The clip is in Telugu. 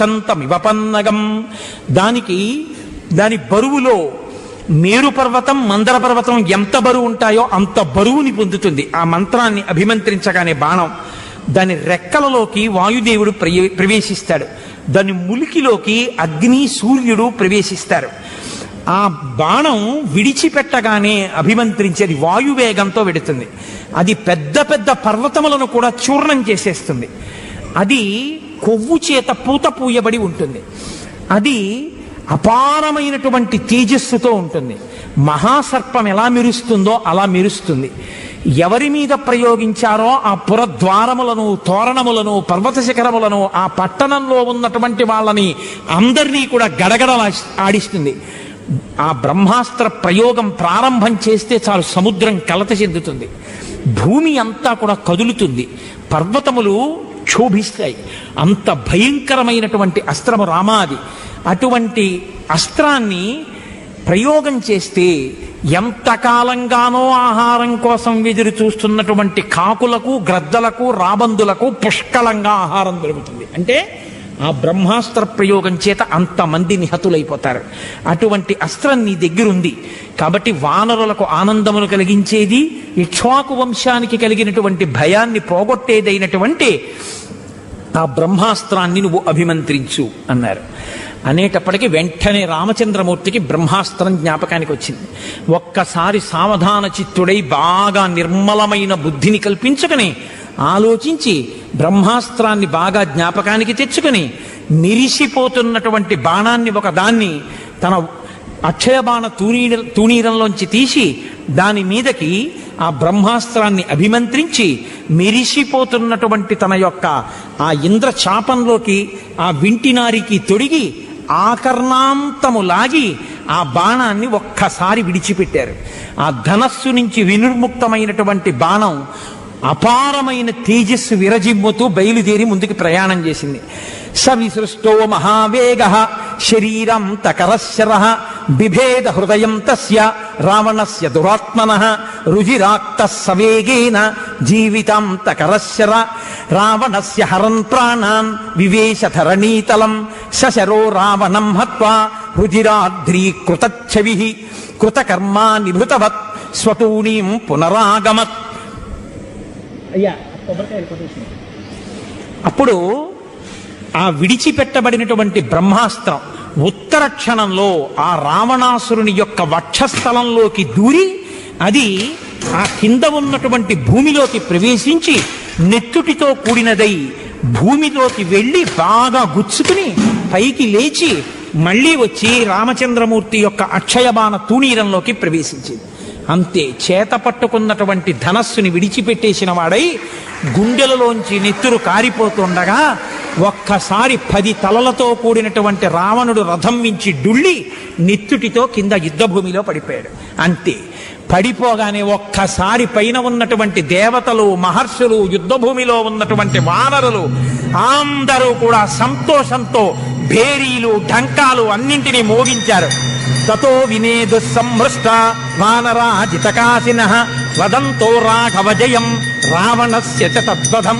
తంతమివపన్నగం దానికి దాని బరువులో మేరు పర్వతం మందర పర్వతం ఎంత బరువు ఉంటాయో అంత బరువుని పొందుతుంది ఆ మంత్రాన్ని అభిమంత్రించగానే బాణం దాని రెక్కలలోకి వాయుదేవుడు ప్రయ- ప్రవేశిస్తాడు దాని ములికిలోకి అగ్ని సూర్యుడు ప్రవేశిస్తారు ఆ బాణం విడిచిపెట్టగానే అభిమంత్రించేది వాయువేగంతో వెడుతుంది అది పెద్ద పెద్ద పర్వతములను కూడా చూర్ణం చేసేస్తుంది అది కొవ్వు చేత పూత పూయబడి ఉంటుంది అది అపారమైనటువంటి తేజస్సుతో ఉంటుంది మహాసర్పం ఎలా మెరుస్తుందో అలా మెరుస్తుంది ఎవరి మీద ప్రయోగించారో ఆ పురద్వారములను తోరణములను పర్వత శిఖరములను ఆ పట్టణంలో ఉన్నటువంటి వాళ్ళని అందరినీ కూడా గడగడ ఆడిస్తుంది ఆ బ్రహ్మాస్త్ర ప్రయోగం ప్రారంభం చేస్తే చాలు సముద్రం కలత చెందుతుంది భూమి అంతా కూడా కదులుతుంది పర్వతములు క్షోభిస్తాయి అంత భయంకరమైనటువంటి అస్త్రము రామాది అటువంటి అస్త్రాన్ని ప్రయోగం చేస్తే ఎంతకాలంగానో ఆహారం కోసం ఎదురు చూస్తున్నటువంటి కాకులకు గ్రద్దలకు రాబందులకు పుష్కలంగా ఆహారం దొరుకుతుంది అంటే ఆ బ్రహ్మాస్త్ర ప్రయోగం చేత అంతమంది నిహతులైపోతారు అటువంటి అస్త్రం నీ దగ్గరుంది కాబట్టి వానరులకు ఆనందమును కలిగించేది ఇక్ష్వాకు వంశానికి కలిగినటువంటి భయాన్ని పోగొట్టేదైనటువంటి ఆ బ్రహ్మాస్త్రాన్ని నువ్వు అభిమంత్రించు అన్నారు అనేటప్పటికీ వెంటనే రామచంద్రమూర్తికి బ్రహ్మాస్త్రం జ్ఞాపకానికి వచ్చింది ఒక్కసారి సావధాన చిత్తుడై బాగా నిర్మలమైన బుద్ధిని కల్పించుకుని ఆలోచించి బ్రహ్మాస్త్రాన్ని బాగా జ్ఞాపకానికి తెచ్చుకుని నిరిసిపోతున్నటువంటి బాణాన్ని ఒక దాన్ని తన అక్షయబాణ తూనీర తూణీరంలోంచి తీసి దాని మీదకి ఆ బ్రహ్మాస్త్రాన్ని అభిమంత్రించి మెరిసిపోతున్నటువంటి తన యొక్క ఆ ఇంద్ర చాపంలోకి ఆ వింటినారికి తొడిగి ఆకర్ణాంతము లాగి ఆ బాణాన్ని ఒక్కసారి విడిచిపెట్టారు ఆ ధనస్సు నుంచి వినిర్ముక్తమైనటువంటి బాణం అపారమైన తేజస్సు విరజిమ్ముతూ బయలుదేరి ముందుకు ప్రయాణం చేసింది సవిసృష్టో మహావేగ శరీరం తకరశర బిభేద హృదయం తస్య రావణస్య దురాత్మన రుజిరాక్త సవేగేన జీవితం తకరశర రావణస్య హరన్ ప్రాణాన్ వివేశ ధరణీతలం సశరో రావణం హత్వా రుజిరాద్రీకృతఛవి కృతకర్మా నిభృతవత్ స్వతూనీం పునరాగమత్ అయ్యా కొబ్బరికాయలు కొట్టేసి అప్పుడు ఆ విడిచిపెట్టబడినటువంటి బ్రహ్మాస్త్రం ఉత్తర క్షణంలో ఆ రావణాసురుని యొక్క వక్షస్థలంలోకి దూరి అది ఆ కింద ఉన్నటువంటి భూమిలోకి ప్రవేశించి నెత్తుటితో కూడినదై భూమిలోకి వెళ్ళి బాగా గుచ్చుకుని పైకి లేచి మళ్ళీ వచ్చి రామచంద్రమూర్తి యొక్క అక్షయబాణ తూణీరంలోకి ప్రవేశించింది అంతే చేత పట్టుకున్నటువంటి ధనస్సుని విడిచిపెట్టేసిన వాడై గుండెలలోంచి నెత్తురు కారిపోతుండగా ఒక్కసారి పది తలలతో కూడినటువంటి రావణుడు రథం మించి డుళ్ళి నెత్తుటితో కింద యుద్ధభూమిలో పడిపోయాడు అంతే పడిపోగానే ఒక్కసారి పైన ఉన్నటువంటి దేవతలు మహర్షులు యుద్ధభూమిలో ఉన్నటువంటి వానరులు అందరూ కూడా సంతోషంతో భేరీలు ఢంకాలు అన్నింటినీ మోగించారు తతో వినేదు సంహృష్ట వానరాజితకాసిన వదంతో రాఘవ జయం రావణస్య చ తద్వధం